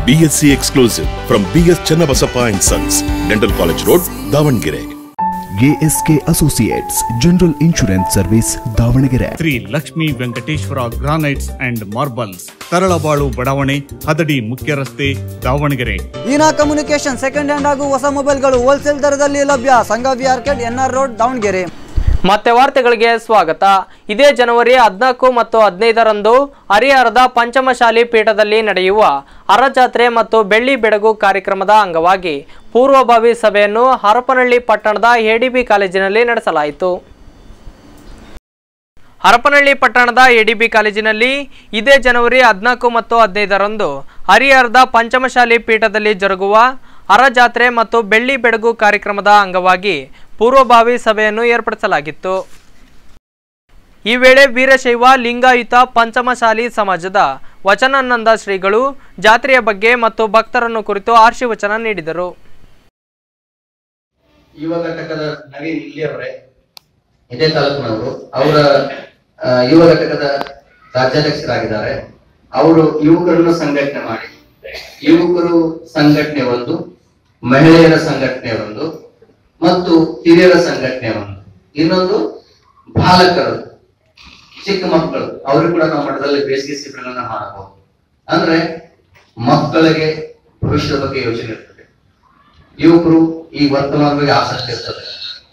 BSc exclusive from BS Channabasappa and Sons, Dental College Road, Davangere. ASK associates general insurance service Davangere Shri Lakshmi Venkateshwara granites and marbles Taralabalu ಬಡಾವಣೆ ಹದಡಿ ಮುಖ್ಯ ರಸ್ತೆ Davangere Eena communication second hand ಹಾಗೂ ಹೊಸ ಮೊಬೈಲ್ಗಳು wholesale ದರದಲ್ಲಿ ಲಭ್ಯ Sangavi arcade NR road Davangere ಮತ್ತೆ ವಾರ್ತೆಗಳಿಗೆ ಸ್ವಾಗತ ಇದೇ ಜನವರಿ ಹದಿನಾಲ್ಕು ಮತ್ತು ಹದಿನೈದರಂದು ಹರಿಹರದ ಪಂಚಮಶಾಲಿ ಪೀಠದಲ್ಲಿ ನಡೆಯುವ ಹರಜಾತ್ರೆ ಮತ್ತು ಬೆಳ್ಳಿ ಬೆಳಗು ಕಾರ್ಯಕ್ರಮದ ಅಂಗವಾಗಿ ಪೂರ್ವಭಾವಿ ಸಭೆಯನ್ನು ಹರಪನಹಳ್ಳಿ ಪಟ್ಟಣದ ಎಡಿಬಿ ಕಾಲೇಜಿನಲ್ಲಿ ನಡೆಸಲಾಯಿತು ಹರಪನಹಳ್ಳಿ ಪಟ್ಟಣದ ಎಡಿಬಿ ಕಾಲೇಜಿನಲ್ಲಿ ಇದೇ ಜನವರಿ ಹದಿನಾಲ್ಕು ಮತ್ತು ಹದಿನೈದರಂದು ಹರಿಹರದ ಪಂಚಮಶಾಲಿ ಪೀಠದಲ್ಲಿ ಜರುಗುವ ಹರಜಾತ್ರೆ ಮತ್ತು ಬೆಳ್ಳಿ ಬೆಳಗು ಕಾರ್ಯಕ್ರಮದ ಅಂಗವಾಗಿ ಪೂರ್ವಭಾವಿ ಸಭೆಯನ್ನು ಏರ್ಪಡಿಸಲಾಗಿತ್ತು ಈ ವೇಳೆ ವೀರಶೈವ ಲಿಂಗಾಯುತ ಪಂಚಮಶಾಲಿ ಸಮಾಜದ ವಚನಾನಂದ ಶ್ರೀಗಳು ಜಾತ್ರೆಯ ಬಗ್ಗೆ ಮತ್ತು ಭಕ್ತರನ್ನು ಕುರಿತು ಆಶೀರ್ವಚನ ನೀಡಿದರು ಯುವ ಘಟಕದ ನವೀನ್ ಇಲ್ಲಿಯವರೇ ಇದೇ ತಾಲೂಕಿನವರು ಅವರ ಆ, ಯುವ ಘಟಕದ ರಾಜ್ಯಾಧ್ಯಕ್ಷರಾಗಿದ್ದಾರೆ ಅವರು ಯುವಕರನ್ನು ಸಂಘಟನೆ ಮಾಡಿ ಯುವಕರು ಸಂಘಟನೆ ಒಂದು ಮಹಿಳೆಯರ ಸಂಘಟನೆ ಒಂದು ಮತ್ತು ಹಿರಿಯರ ಸಂಘಟನೆ ಒಂದು ಇನ್ನೊಂದು ಬಾಲಕರು ಚಿಕ್ಕ ಮಕ್ಕಳು ಅವರು ಕೂಡ ನಾವು ಮಠದಲ್ಲಿ ಬೇಸಿಗೆ ಶಿಬಿರಗಳನ್ನ ಮಾಡಬಹುದು ಅಂದ್ರೆ ಮಕ್ಕಳಿಗೆ ಭವಿಷ್ಯದ ಬಗ್ಗೆ ಯೋಚನೆ ಇರ್ತದೆ ಯುವಕರು ಈ ವರ್ತಮಾನದ ಬಗ್ಗೆ ಆಸಕ್ತಿ ಇರ್ತದೆ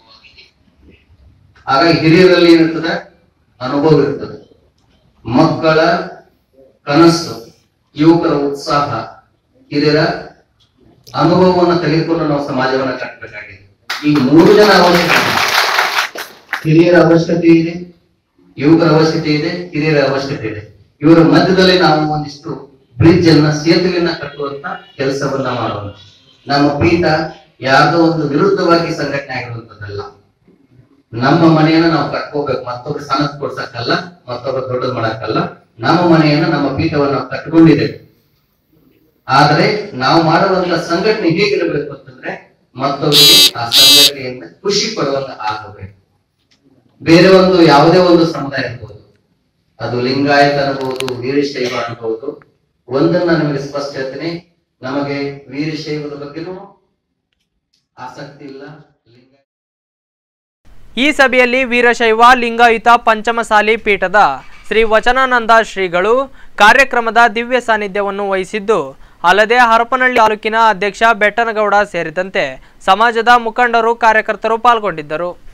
ಹಾಗಾಗಿ ಹಿರಿಯರಲ್ಲಿ ಏನಿರ್ತದೆ ಅನುಭವ ಇರ್ತದೆ ಮಕ್ಕಳ ಕನಸು ಯುವಕರ ಉತ್ಸಾಹ ಹಿರಿಯರ ಅನುಭವವನ್ನು ತೆಗೆದುಕೊಂಡು ನಾವು ಸಮಾಜವನ್ನ ಕಟ್ಟಬೇಕಾಗಿದೆ ಈ ಮೂರು ಜನ ಅವಶ್ಯಕತೆ ಇದೆ. ಹಿರಿಯರ ಅವಶ್ಯಕತೆ ಇದೆ ಯುವಕರ ಅವಶ್ಯಕತೆ ಇದೆ ಹಿರಿಯರ ಅವಶ್ಯಕತೆ ಇದೆ ಇವರ ಮಧ್ಯದಲ್ಲಿ ನಾವು ಒಂದಿಷ್ಟು ಬ್ರಿಡ್ಜ್ ಅನ್ನ ಸೇತುವೆಯನ್ನ ಕಟ್ಟುವಂತ ಕೆಲಸವನ್ನ ಮಾಡೋಣ ನಮ್ಮ ಪೀಠ ಯಾರ್ದೋ ಒಂದು ವಿರುದ್ಧವಾಗಿ ಸಂಘಟನೆ ಆಗಿರುವಂತದ್ದಲ್ಲ ನಮ್ಮ ಮನೆಯನ್ನ ನಾವು ಕಟ್ಕೋಬೇಕು ಮತ್ತೊಬ್ರು ಸಣ್ಣದ್ ಕೊಡ್ಸಕ್ಕಲ್ಲ ಮತ್ತೊಬ್ರು ದೊಡ್ಡದ್ ಮಾಡಕ್ಕಲ್ಲ ನಮ್ಮ ಮನೆಯನ್ನ ನಮ್ಮ ಪೀಠವನ್ನ ನಾವು ಕಟ್ಕೊಂಡಿದ್ದೇವೆ ಆದ್ರೆ ನಾವು ಮಾಡುವಂತ ಸಂಘಟನೆ ಹೇಗಿರಬೇಕು ಅಂತಂದ್ರೆ ಮತ್ತೊಬ್ಬರಿಗೆ ಆ ಸಂಘಟನೆಯಿಂದ ಖುಷಿ ಪಡುವಂತ ಆಗಬೇಕು ಬೇರೆ ಒಂದು ಯಾವುದೇ ಒಂದು ಸಮುದಾಯ ಇರ್ಬೋದು ಅದು ಲಿಂಗಾಯತ ಅನ್ಬೋದು ವೀರಶೈವ ಅನ್ಬೋದು ಒಂದನ್ನ ನಮಗೆ ಸ್ಪಷ್ಟ ಹೇಳ್ತೀನಿ ನಮಗೆ ವೀರಶೈವದ ಬಗ್ಗೆನೂ ಆಸಕ್ತಿ ಇಲ್ಲ ಲಿಂಗ ಈ ಸಭೆಯಲ್ಲಿ ವೀರಶೈವ ಲಿಂಗಾಯುತ ಪಂಚಮಸಾಲಿ ಪೀಠದ ಶ್ರೀ ವಚನಾನಂದ ಶ್ರೀಗಳು ಕಾರ್ಯಕ್ರಮದ ದಿವ್ಯ ಸಾನ್ನಿಧ್ಯವನ್ನು ವಹಿಸಿದ್ದು ಅಲ್ಲದೆ ಹರಪನಹಳ್ಳಿ ತಾಲೂಕಿನ ಅಧ್ಯಕ್ಷ ಬೆಟ್ಟನಗೌಡ ಸೇರಿದಂತೆ ಸಮಾಜದ ಮುಖಂಡರು ಕಾರ್ಯಕರ್ತರು ಪಾಲ್ಗೊಂಡಿದ್ದರು